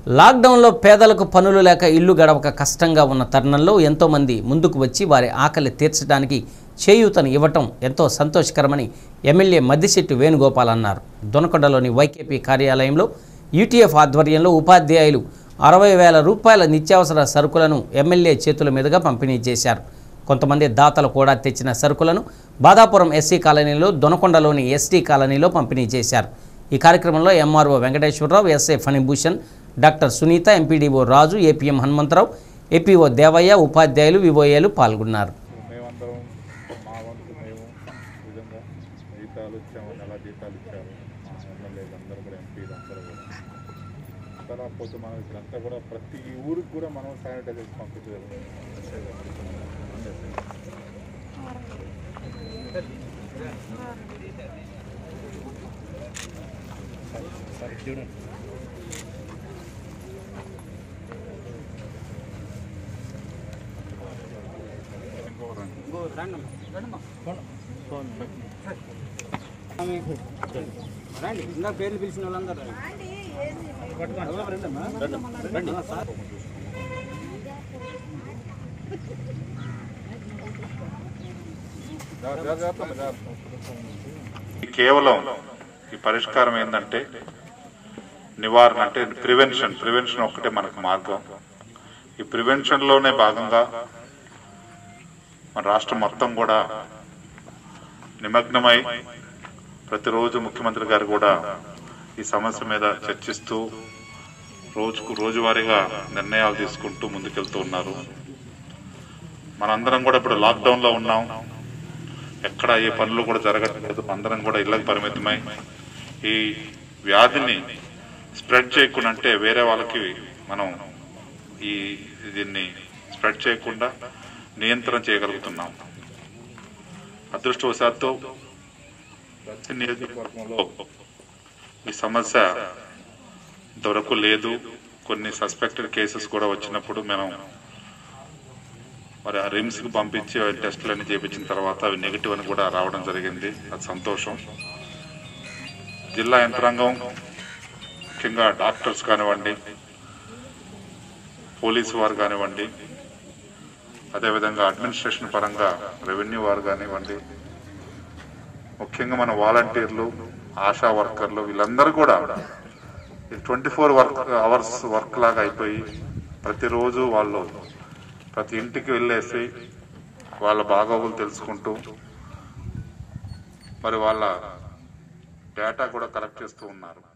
లాక్డౌన్లో పేదలకు పనులు లేక ఇల్లు గడవక కష్టంగా ఉన్న తరుణంలో ఎంతోమంది ముందుకు వచ్చి వారి ఆకలి తీర్చడానికి చేయూతను ఇవ్వటం ఎంతో సంతోషకరమని ఎమ్మెల్యే మద్దిశెట్టి వేణుగోపాల్ అన్నారు దొనకొండలోని వైకేపీ కార్యాలయంలో యూటీఎఫ్ ఆధ్వర్యంలో ఉపాధ్యాయులు అరవై వేల రూపాయల నిత్యావసర సరుకులను ఎమ్మెల్యే చేతుల మీదుగా పంపిణీ చేశారు కొంతమంది దాతలు కూడా తెచ్చిన సరుకులను బాదాపురం ఎస్సీ కాలనీలో దొనకొండలోని ఎస్టీ కాలనీలో పంపిణీ చేశారు ఈ కార్యక్రమంలో MRO Venkateswararao SA Phanibhushan doctor Sunitha MPDO Raju APM Hanumantharao APO Devayya ఉపాధ్యాయులు వివోఏలు పాల్గొన్నారు మేమందరం మా వంతు మేము విధంగా జీతాలు ఇచ్చాము నెల జీతాలు ఇచ్చారు మా ఎమ్మెల్యేలు అందరూ కూడా ఎంపీలు అందరూ కూడా తర్వాత పోతే మనం ఇక్కడంతా కూడా ప్రతి ఊరికి కూడా మనం శానిటైజర్స్ పంపించారు రండి ఇంకా పేర్లు పిలిచిన వాళ్ళందరూ రండి సార్ కేవలం ఈ పరిష్కారం ఏంటంటే నివారణ అంటే ప్రివెన్షన్ ప్రివెన్షన్ ఒక్కటే మనకు మార్గం ఈ ప్రివెన్షన్లోనే భాగంగా మన రాష్ట్రం మొత్తం కూడా నిమగ్నమై ప్రతిరోజు ముఖ్యమంత్రి గారు కూడా ఈ సమస్య మీద చర్చిస్తూ రోజుకు రోజువారీగా నిర్ణయాలు తీసుకుంటూ ముందుకెళ్తూ ఉన్నారు మనందరం కూడా ఇప్పుడు లాక్డౌన్లో ఉన్నాం ఎక్కడ ఏ పనులు కూడా జరగట్లేదు అందరం కూడా ఇళ్ళకి పరిమితమై ఈ వ్యాధిని స్ప్రెడ్ చేయకుండా అంటే వేరే వాళ్ళకి మనం ఈ దీన్ని స్ప్రెడ్ చేయకుండా నియంత్రణ చేయగలుగుతున్నాం అదృష్టవశాత్తు ప్రతి నియోజకవర్గంలో ఈ సమస్య దొరకు లేదు కొన్ని సస్పెక్టెడ్ కేసెస్ కూడా వచ్చినప్పుడు మనం మరి ఆ రిమ్స్ కి పంపించి అవి టెస్టులు అన్ని చేయించిన తర్వాత అవి నెగిటివ్ అని కూడా రావడం జరిగింది అది సంతోషం జిల్లా యంత్రాంగం ముఖ్యంగా డాక్టర్స్ కానివ్వండి పోలీసు వారు కానివ్వండి అదేవిధంగా అడ్మినిస్ట్రేషన్ పరంగా రెవెన్యూ వారు కానివ్వండి ముఖ్యంగా మన వాలంటీర్లు ఆశా వర్కర్లు వీళ్ళందరూ కూడా twenty four work hours work లాగా అయిపోయి ప్రతిరోజు వాళ్ళు ప్రతి ఇంటికి వెళ్ళేసి వాళ్ళ బాగోగులు తెలుసుకుంటూ మరి వాళ్ళ డేటా కూడా కలెక్ట్ చేస్తూ ఉన్నారు